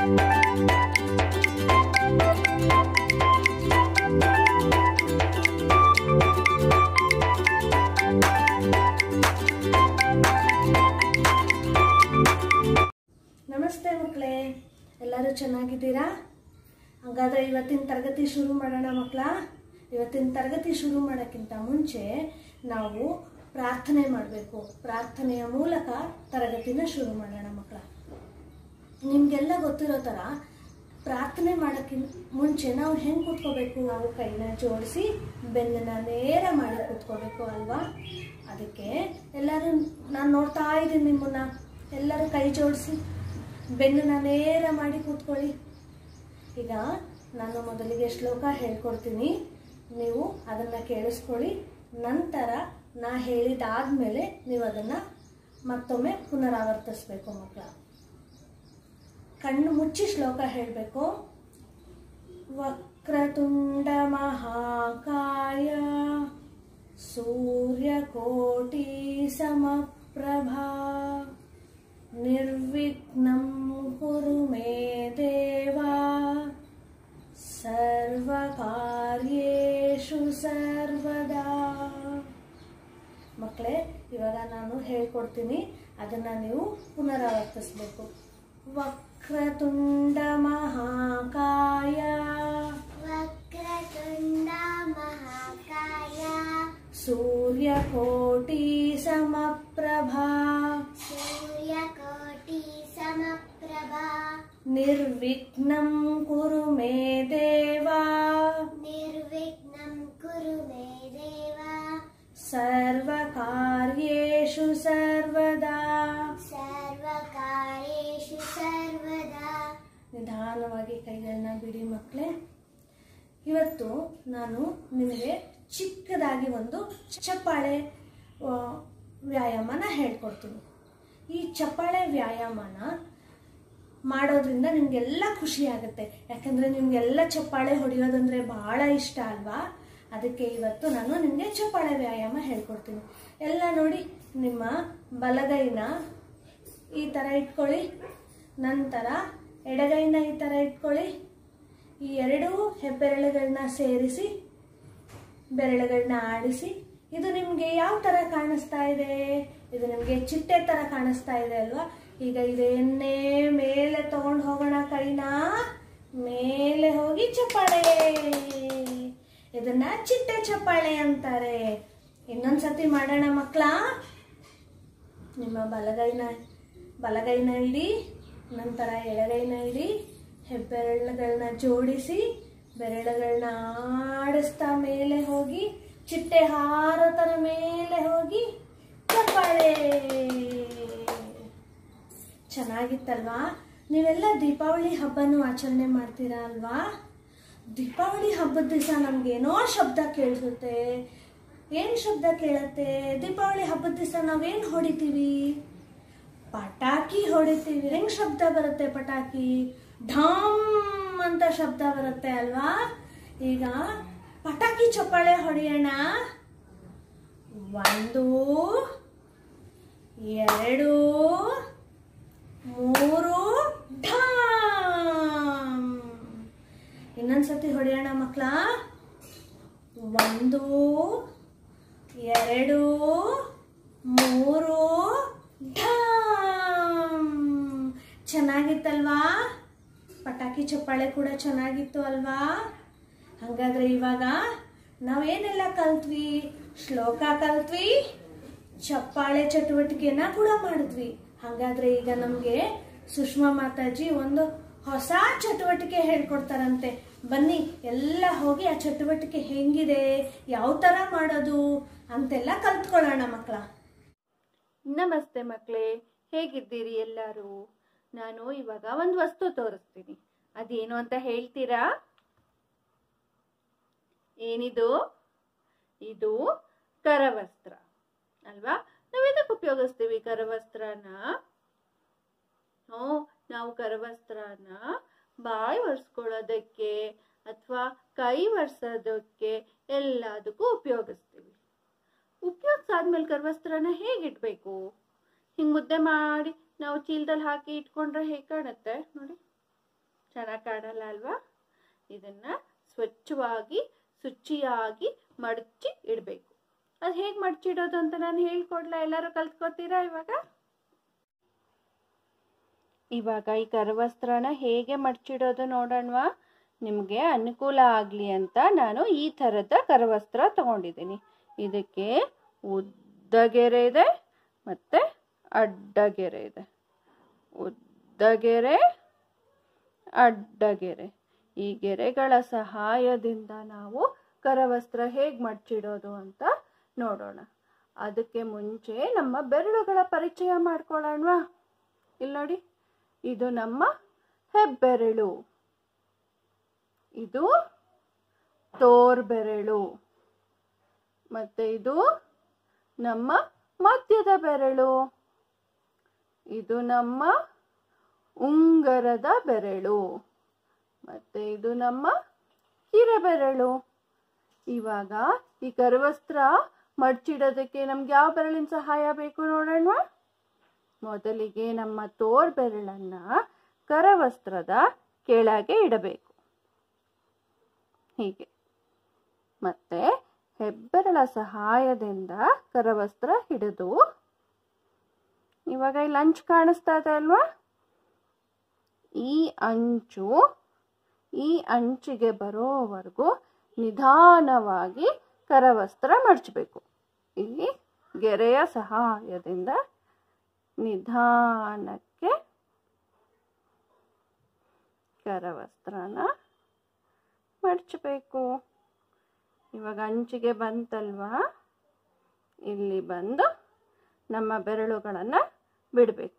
ನಮಸ್ತೆ ಮಕ್ಕಳೇ ಎಲ್ಲರೂ ಚೆನ್ನಾಗಿದ್ದೀರಾ ಹಾಗಾದ್ರೆ ಇವತ್ತಿನ ತರಗತಿ ಶುರು ಮಾಡೋಣ ಮಕ್ಕಳ ಇವತ್ತಿನ ತರಗತಿ ಶುರು ಮಾಡೋಕ್ಕಿಂತ ಮುಂಚೆ ನಾವು ಪ್ರಾರ್ಥನೆ ಮಾಡಬೇಕು ಪ್ರಾರ್ಥನೆಯ ಮೂಲಕ ತರಗತಿನ ಶುರು ಮಾಡೋಣ ಮಕ್ಕಳ ನಿಮಗೆಲ್ಲ ಗೊತ್ತಿರೋ ಥರ ಪ್ರಾರ್ಥನೆ ಮಾಡೋಕ್ಕಿಂತ ಮುಂಚೆ ನಾವು ಹೆಂಗೆ ಕೂತ್ಕೋಬೇಕು ನಾವು ಕೈನ ಜೋಡಿಸಿ ಬೆನ್ನನ್ನ ನೇರ ಮಾಡಿ ಕೂತ್ಕೋಬೇಕು ಅಲ್ವಾ ಅದಕ್ಕೆ ಎಲ್ಲರೂ ನಾನು ನೋಡ್ತಾ ಇದ್ದೀನಿ ನಿಮ್ಮನ್ನ ಎಲ್ಲರೂ ಕೈ ಜೋಡಿಸಿ ಬೆನ್ನನ್ನ ನೇರ ಮಾಡಿ ಕೂತ್ಕೊಳ್ಳಿ ಈಗ ನಾನು ಮೊದಲಿಗೆ ಶ್ಲೋಕ ಹೇಳ್ಕೊಡ್ತೀನಿ ನೀವು ಅದನ್ನು ಕೇಳಿಸ್ಕೊಳ್ಳಿ ನಂತರ ನಾ ಹೇಳಿದಾದ್ಮೇಲೆ ನೀವು ಅದನ್ನು ಮತ್ತೊಮ್ಮೆ ಪುನರಾವರ್ತಿಸ್ಬೇಕು ಮಕ್ಕಳ ಕಣ್ಣು ಮುಚ್ಚಿ ಶ್ಲೋಕ ಹೇಳಬೇಕು ವಕ್ರತುಂಡ ಮಹಾಕಾಯ ಸೂರ್ಯಕೋಟಿ ಸಮಪ್ರಭಾ ನಿರ್ವಿಘ್ನಂ ಕುರು ಮೇ ದೇವ ಸರ್ವಕಾರ್ಯೇಷು ಸರ್ವದಾ ಮಕ್ಕಳೇ ಇವಾಗ ನಾನು ಹೇಳ್ಕೊಡ್ತೀನಿ ಅದನ್ನು ನೀವು ಪುನರಾವರ್ತಿಸ್ಬೇಕು ವಕ್ರತುಂಡ ಮಹಾಕಾಯ ವಕ್ರತುಂಡ ಮಹಾಕಾಯ ಸೂರ್ಯಕೋಟಿ ಸಮಪ್ರಭಾ ಸೂರ್ಯಕೋಟಿ ಸಮಪ್ರಭಾ ನಿರ್ವಿಘ್ನಂ ಕುರು ಮೇ ದೇವ ನಿರ್ವಿಘ್ನಂ ಕುರು ಮೇ ದೇವ ಸರ್ವಕಾರ್ಯೇಷು ಸರ್ವದಾ ಸರ್ವಕಾರ್ಯೇಷು ಸರ್ವದಾ ನಿಧಾನವಾಗಿ ಕೈಗಳನ್ನ ಬಿಡಿ ಮಕ್ಕಳೇ ಇವತ್ತು ನಾನು ನಿಮಗೆ ಚಿಕ್ಕದಾಗಿ ಒಂದು ಚಪ್ಪಾಳೆ ಆ, ವ್ಯಾಯಾಮನ ಹೇಳ್ಕೊಡ್ತೀನಿ ಈ ಚಪ್ಪಾಳೆ ವ್ಯಾಯಾಮನ ಮಾಡೋದ್ರಿಂದ ನಿಮಗೆಲ್ಲ ಖುಷಿ ಆಗುತ್ತೆ ಯಾಕಂದರೆ ನಿಮಗೆಲ್ಲ ಚಪ್ಪಾಳೆ ಹೊಡೆಯೋದಂದ್ರೆ ಬಹಳ ಇಷ್ಟ ಅಲ್ವಾ ಅದಕ್ಕೆ ಇವತ್ತು ನಾನು ನಿಮಗೆ ಚಪ್ಪಾಳೆ ವ್ಯಾಯಾಮ ಹೇಳ್ಕೊಡ್ತೀನಿ ಎಲ್ಲ ನೋಡಿ ನಿಮ್ಮ ಬಲಗೈನ ಈ ಥರ ಇಟ್ಕೊಳ್ಳಿ ನಂತರ ಎಡಗೈನ ಈ ಥರ ಇಟ್ಕೊಳ್ಳಿ ಈ ಎರಡೂ ಹೆಬ್ಬೆರಳುಗಳನ್ನ ಸೇರಿಸಿ ಬೆರಳುಗಳನ್ನ ಆಡಿಸಿ ಇದು ನಿಮಗೆ ಯಾವ ಥರ ಕಾಣಿಸ್ತಾ ಇದೆ ಇದು ನಿಮಗೆ ಚಿಟ್ಟೆ ಥರ ಕಾಣಿಸ್ತಾ ಇದೆ ಅಲ್ವಾ ಈಗ ಇದನ್ನೇ ಮೇಲೆ ತಗೊಂಡು ಹೋಗೋಣ ಕೈನ ಮೇಲೆ ಹೋಗಿ ಚಪ್ಪಾಳೆ ಇದನ್ನ ಚಿಟ್ಟೆ ಚಪ್ಪಾಳೆ ಅಂತಾರೆ ಇನ್ನೊಂದ್ಸತಿ ಮಾಡೋಣ ಮಕ್ಕಳ ನಿಮ್ಮ ಬಲಗೈನ ಬಲಗೈನ ಇಡಿ ನಂತರ ಎಡಗೈನ ಇಡಿ ಹೆಬ್ಬೆರಳುಗಳನ್ನ ಜೋಡಿಸಿ ಬೆರಳುಗಳನ್ನ ಆಡಿಸ್ತಾ ಮೇಲೆ ಹೋಗಿ ಚಿಟ್ಟೆ ಹಾರೋ ಥರ ಮೇಲೆ ಹೋಗಿ ಚಪ್ಪಾಳೆ ಚೆನ್ನಾಗಿತ್ತಲ್ವಾ ನೀವೆಲ್ಲ ದೀಪಾವಳಿ ಹಬ್ಬನೂ ಆಚರಣೆ ಮಾಡ್ತೀರಾ ಅಲ್ವಾ ದೀಪಾವಳಿ ಹಬ್ಬದ ದಿವಸ ನಮ್ಗೇನೋ ಶಬ್ದ ಕೇಳಿಸುತ್ತೆ ಏನು ಶಬ್ದ ಕೇಳುತ್ತೆ ದೀಪಾವಳಿ ಹಬ್ಬದ ದಿವಸ ನಾವೇನು ಹೊಡಿತೀವಿ ಪಟಾಕಿ ಹೊಡಿತೀವಿ ಹೆಂಗ್ ಶಬ್ದ ಬರುತ್ತೆ ಪಟಾಕಿ ಢಾಮ್ ಅಂತ ಶಬ್ದ ಬರುತ್ತೆ ಅಲ್ವಾ ಈಗ ಪಟಾಕಿ ಚಪ್ಪಾಳೆ ಹೊಡೆಯೋಣ ಒಂದು ಎರಡು ಮೂರು ಢಾಮ್ ಇನ್ನೊಂದ್ಸತಿ ಹೊಡೆಯೋಣ ಮಕ್ಕಳ ಒಂದು ಎರಡು ಮೂರು ಢಾಮ್ ಚೆನ್ನಾಗಿತ್ತಲ್ವಾ ಪಟಾಕಿ ಚಪ್ಪಾಳೆ ಕೂಡ ಚೆನ್ನಾಗಿತ್ತು ಅಲ್ವಾ ಹಾಗಾದ್ರೆ ಇವಾಗ ನಾವೇನೆಲ್ಲ ಕಲ್ತ್ವಿ ಶ್ಲೋಕ ಕಲ್ತ್ವಿ ಚಪ್ಪಾಳೆ ಚಟುವಟಿಕೆನ ಕೂಡ ಮಾಡಿದ್ವಿ ಹಾಗಾದ್ರೆ ಈಗ ನಮಗೆ ಸುಷ್ಮಾ ಮಾತಾಜಿ ಒಂದು ಹೊಸ ಚಟುವಟಿಕೆ ಹೇಳ್ಕೊಡ್ತಾರಂತೆ ಬನ್ನಿ ಎಲ್ಲ ಹೋಗಿ ಆ ಚಟುವಟಿಕೆ ಹೆಂಗಿದೆ ಯಾವ ಥರ ಮಾಡೋದು ಅಂತೆಲ್ಲ ಕಲ್ತ್ಕೊಳ್ಳೋಣ ಮಕ್ಕಳ ನಮಸ್ತೆ ಮಕ್ಕಳೇ ಹೇಗಿದ್ದೀರಿ ಎಲ್ಲರೂ ನಾನು ಇವಾಗ ಒಂದು ವಸ್ತು ತೋರಿಸ್ತೀನಿ ಅದೇನು ಅಂತ ಹೇಳ್ತೀರಾ ಏನಿದು ಇದು ಕರವಸ್ತ್ರ ಅಲ್ವಾ ನಾವು ಎದಕ್ಕೆ ಉಪಯೋಗಿಸ್ತೀವಿ ಕರವಸ್ತ್ರನ ಹ್ಞೂ ನಾವು ಕರವಸ್ತ್ರನ ಬಾಯಿ ಒರೆಸ್ಕೊಳ್ಳೋದಕ್ಕೆ ಅಥವಾ ಕೈ ಒರೆಸೋದಕ್ಕೆ ಎಲ್ಲದಕ್ಕೂ ಉಪಯೋಗಿಸ್ತೀವಿ ಉಪಯೋಗಿಸಾದ್ಮೇಲೆ ಕರವಸ್ತ್ರನ ಹೇಗಿಡ್ಬೇಕು ಹಿಂಗೆ ಮುದ್ದೆ ಮಾಡಿ ನಾವು ಚೀಲದಲ್ಲಿ ಹಾಕಿ ಇಟ್ಕೊಂಡ್ರೆ ಹೇಗೆ ಕಾಣುತ್ತೆ ನೋಡಿ ಚೆನ್ನಾಗಿ ಕಾಣಲ್ಲ ಅಲ್ವಾ ಇದನ್ನು ಸ್ವಚ್ಛವಾಗಿ ಶುಚಿಯಾಗಿ ಮಡಚಿ ಇಡಬೇಕು ಅದು ಹೇಗೆ ಮಡಚಿಡೋದು ಅಂತ ನಾನು ಹೇಳ್ಕೊಡ್ಲಾ ಎಲ್ಲರೂ ಕಲ್ತ್ಕೋತೀರಾ ಇವಾಗ ಇವಾಗ ಈ ಕರವಸ್ತ್ರನ ಹೇಗೆ ಮಡಚಿಡೋದು ನೋಡೋಣವಾ ನಿಮಗೆ ಅನುಕೂಲ ಆಗಲಿ ಅಂತ ನಾನು ಈ ಥರದ ಕರವಸ್ತ್ರ ತಗೊಂಡಿದ್ದೀನಿ ಇದಕ್ಕೆ ಉದ್ದಗೆರೆ ಇದೆ ಮತ್ತು ಅಡ್ಡಗೆರೆ ಇದೆ ಉದ್ದಗೆರೆ ಅಡ್ಡಗೆರೆ ಈ ಗೆರೆಗಳ ಸಹಾಯದಿಂದ ನಾವು ಕರವಸ್ತ್ರ ಹೇಗೆ ಮಡ್ಚಿಡೋದು ಅಂತ ನೋಡೋಣ ಅದಕ್ಕೆ ಮುಂಚೆ ನಮ್ಮ ಬೆರಳುಗಳ ಪರಿಚಯ ಮಾಡ್ಕೊಳ್ಳೋಣವಾ ಇಲ್ಲಿ ನೋಡಿ ಇದು ನಮ್ಮ ಹೆಬ್ಬೆರಳು ಇದು ತೋರ್ಬೆರಳು ಮತ್ತೆ ಇದು ನಮ್ಮ ಮಧ್ಯದ ಬೆರಳು ಇದು ನಮ್ಮ ಉಂಗರದ ಬೆರಳು ಮತ್ತೆ ಇದು ನಮ್ಮ ಕಿರಬೆರಳು ಇವಾಗ ಈ ಕರವಸ್ತ್ರ ಮಡ್ಚಿಡೋದಕ್ಕೆ ನಮ್ಗೆ ಯಾವ ಬೆರಳಿನ ಸಹಾಯ ಬೇಕು ನೋಡೋಣ ಮೊದಲಿಗೆ ನಮ್ಮ ತೋರ್ ಬೆರಳನ್ನ ಕರವಸ್ತ್ರದ ಕೆಳಗೆ ಇಡಬೇಕು ಹೀಗೆ ಮತ್ತೆ ಹೆಬ್ಬೆರಳ ಸಹಾಯದಿಂದ ಕರವಸ್ತ್ರ ಹಿಡಿದು ಇವಾಗ ಇಲ್ಲಿ ಅಂಚು ಕಾಣಿಸ್ತಾ ಇದೆ ಅಲ್ವಾ ಈ ಅಂಚು ಈ ಅಂಚಿಗೆ ಬರೋವರೆಗೂ ನಿಧಾನವಾಗಿ ಕರವಸ್ತ್ರ ಮಡಚಬೇಕು ಇಲ್ಲಿ ಗೆರೆಯ ಸಹಾಯದಿಂದ ನಿಧಾನಕ್ಕೆ ಕರವಸ್ತ್ರನ ಮಡಚಬೇಕು ಇವಾಗ ಅಂಚಿಗೆ ಬಂತಲ್ವಾ ಇಲ್ಲಿ ಬಂದು ನಮ್ಮ ಬೆರಳುಗಳನ್ನು ಬಿಡಬೇಕು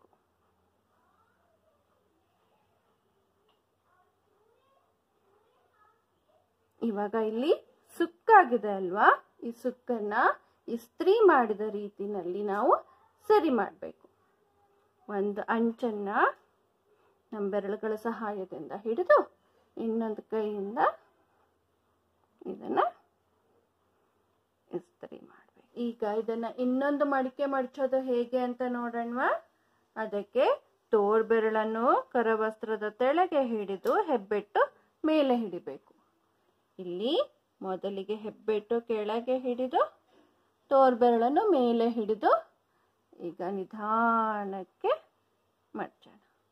ಇವಾಗ ಇಲ್ಲಿ ಸುಕ್ಕಾಗಿದೆ ಅಲ್ವಾ ಈ ಸುಕ್ಕನ್ನ ಇಸ್ತ್ರಿ ಮಾಡಿದ ರೀತಿನಲ್ಲಿ ನಾವು ಸರಿ ಮಾಡಬೇಕು ಒಂದು ಅಂಚನ್ನ ನಮ್ಮ ಬೆರಳುಗಳ ಸಹಾಯದಿಂದ ಹಿಡಿದು ಇನ್ನೊಂದು ಕೈಯಿಂದ ಇದನ್ನ ಇಸ್ತ್ರಿ ಮಾಡಬೇಕು ಈಗ ಇದನ್ನ ಇನ್ನೊಂದು ಮಡಿಕೆ ಮಡಚೋದು ಹೇಗೆ ಅಂತ ನೋಡೋಣವಾ ಅದಕ್ಕೆ ತೋರ್ ಬೆರಳನ್ನು ಕರವಸ್ತ್ರದ ತೆಳಗೆ ಹಿಡಿದು ಹೆಬ್ಬೆಟ್ಟು ಮೇಲೆ ಹಿಡಿಬೇಕು ಇಲ್ಲಿ ಮೊದಲಿಗೆ ಹೆಬ್ಬೆಟ್ಟು ಕೆಳಗೆ ಹಿಡಿದು ತೋರ್ಬೆರಳನ್ನು ಮೇಲೆ ಹಿಡಿದು ಈಗ ನಿಧಾನಕ್ಕೆ ಮಡ್ಚೋಣ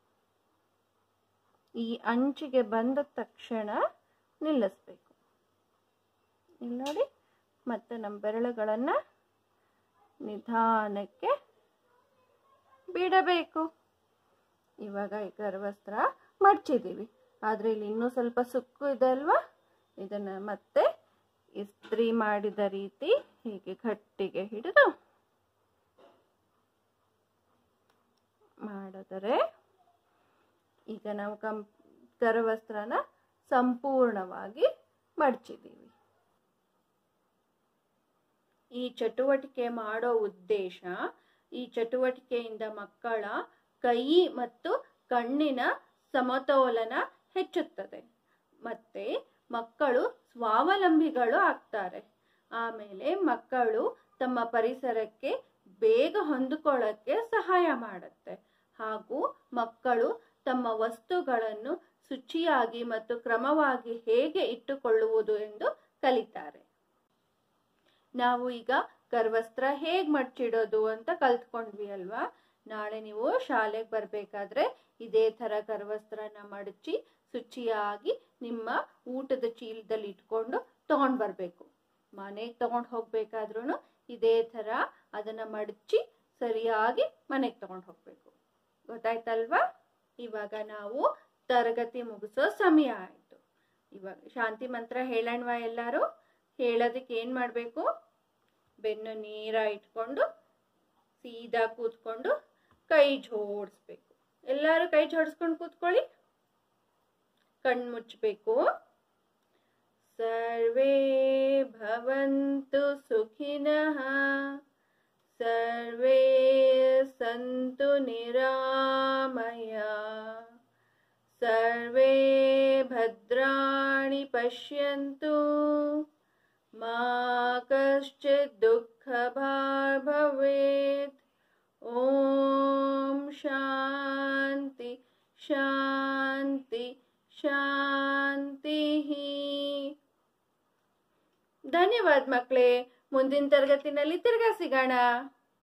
ಈ ಅಂಚಿಗೆ ಬಂದ ತಕ್ಷಣ ನಿಲ್ಲಿಸ್ಬೇಕು ಇಲ್ಲಿ ನೋಡಿ ಮತ್ತೆ ನಮ್ಮ ಬೆರಳುಗಳನ್ನು ನಿಧಾನಕ್ಕೆ ಬಿಡಬೇಕು ಇವಾಗ ಈ ಕರವಸ್ತ್ರ ಮಡ್ಚಿದ್ದೀವಿ ಆದರೆ ಇಲ್ಲಿ ಇನ್ನೂ ಸ್ವಲ್ಪ ಸುಕ್ಕು ಇದೆ ಅಲ್ವಾ ಇದನ್ನು ಮತ್ತೆ ಇಸ್ತ್ರಿ ಮಾಡಿದ ರೀತಿ ಹೀಗೆ ಗಟ್ಟಿಗೆ ಹಿಡಿದು ಮಾಡಿದರೆ ಈಗ ನಾವು ಕಂ ಕರವಸ್ತ್ರನ ಸಂಪೂರ್ಣವಾಗಿ ಮಡಚಿದ್ದೀವಿ ಈ ಚಟುವಟಿಕೆ ಮಾಡೋ ಉದ್ದೇಶ ಈ ಚಟುವಟಿಕೆಯಿಂದ ಮಕ್ಕಳ ಕೈ ಮತ್ತು ಕಣ್ಣಿನ ಸಮತೋಲನ ಹೆಚ್ಚುತ್ತದೆ ಮತ್ತೆ ಮಕ್ಕಳು ಸ್ವಾವಲಂಬಿಗಳು ಆಗ್ತಾರೆ ಆಮೇಲೆ ಮಕ್ಕಳು ತಮ್ಮ ಪರಿಸರಕ್ಕೆ ಬೇಗ ಹೊಂದಿಕೊಳ್ಳೋಕ್ಕೆ ಸಹಾಯ ಮಾಡುತ್ತೆ ಹಾಗೂ ಮಕ್ಕಳು ತಮ್ಮ ವಸ್ತುಗಳನ್ನು ಶುಚಿಯಾಗಿ ಮತ್ತು ಕ್ರಮವಾಗಿ ಹೇಗೆ ಇಟ್ಟುಕೊಳ್ಳುವುದು ಎಂದು ಕಲಿತಾರೆ ನಾವು ಈಗ ಕರ್ವಸ್ತ್ರ ಹೇಗೆ ಮಡ್ಚಿಡೋದು ಅಂತ ಕಲ್ತ್ಕೊಂಡ್ವಿ ಅಲ್ವಾ ನಾಳೆ ನೀವು ಶಾಲೆಗೆ ಬರಬೇಕಾದ್ರೆ ಇದೇ ಥರ ಕರ್ವಸ್ತ್ರನ ಮಡಚಿ ಶುಚಿಯಾಗಿ ನಿಮ್ಮ ಊಟದ ಚೀಲದಲ್ಲಿ ಇಟ್ಕೊಂಡು ತಗೊಂಡು ಬರಬೇಕು ಮನೆಗೆ ತಗೊಂಡು ಹೋಗ್ಬೇಕಾದ್ರೂ ಇದೇ ಥರ ಅದನ್ನ ಮಡಚಿ ಸರಿಯಾಗಿ ಮನೆಗೆ ತಗೊಂಡು ಹೋಗ್ಬೇಕು ಗೊತ್ತಾಯ್ತಲ್ವಾ ಇವಾಗ ನಾವು ತರಗತಿ ಮುಗಿಸೋ ಸಮಯ ಆಯಿತು ಇವಾಗ ಶಾಂತಿ ಮಂತ್ರ ಹೇಳೋಣವಾ ಎಲ್ಲರೂ ಹೇಳೋದಕ್ಕೆ ಏನು ಮಾಡಬೇಕು ಬೆನ್ನು ನೇರ ಇಟ್ಕೊಂಡು ಸೀದಾ ಕೂತ್ಕೊಂಡು ಕೈ ಜೋಡಿಸ್ಬೇಕು ಎಲ್ಲರೂ ಕೈ ಜೋಡಿಸ್ಕೊಂಡು ಕೂತ್ಕೊಳ್ಳಿ ಕಣ್ಣು ಮುಚ್ಚಬೇಕು ಸರ್ವೇ ಭವಂತು ಸುಖಿನಃ ಸರ್ವೇ ಸಂತು ನಿರಾಮಯ ಸರ್ವೇ ಭದ್ರಾಣಿ ಪಶ್ಯಂತು ಮಾ ಕಶ್ಚಿತ್ ದುಃಖ ಭವೇತ್ ಓಂ ಶಾಂತಿ ಶಾಂತಿ ಶಾಂತಿ ಧನ್ಯವಾದ ಮಕ್ಕಳೇ ಮುಂದಿನ ತರಗತಿನಲ್ಲಿ ತಿರ್ಗಾ ಸಿಗೋಣ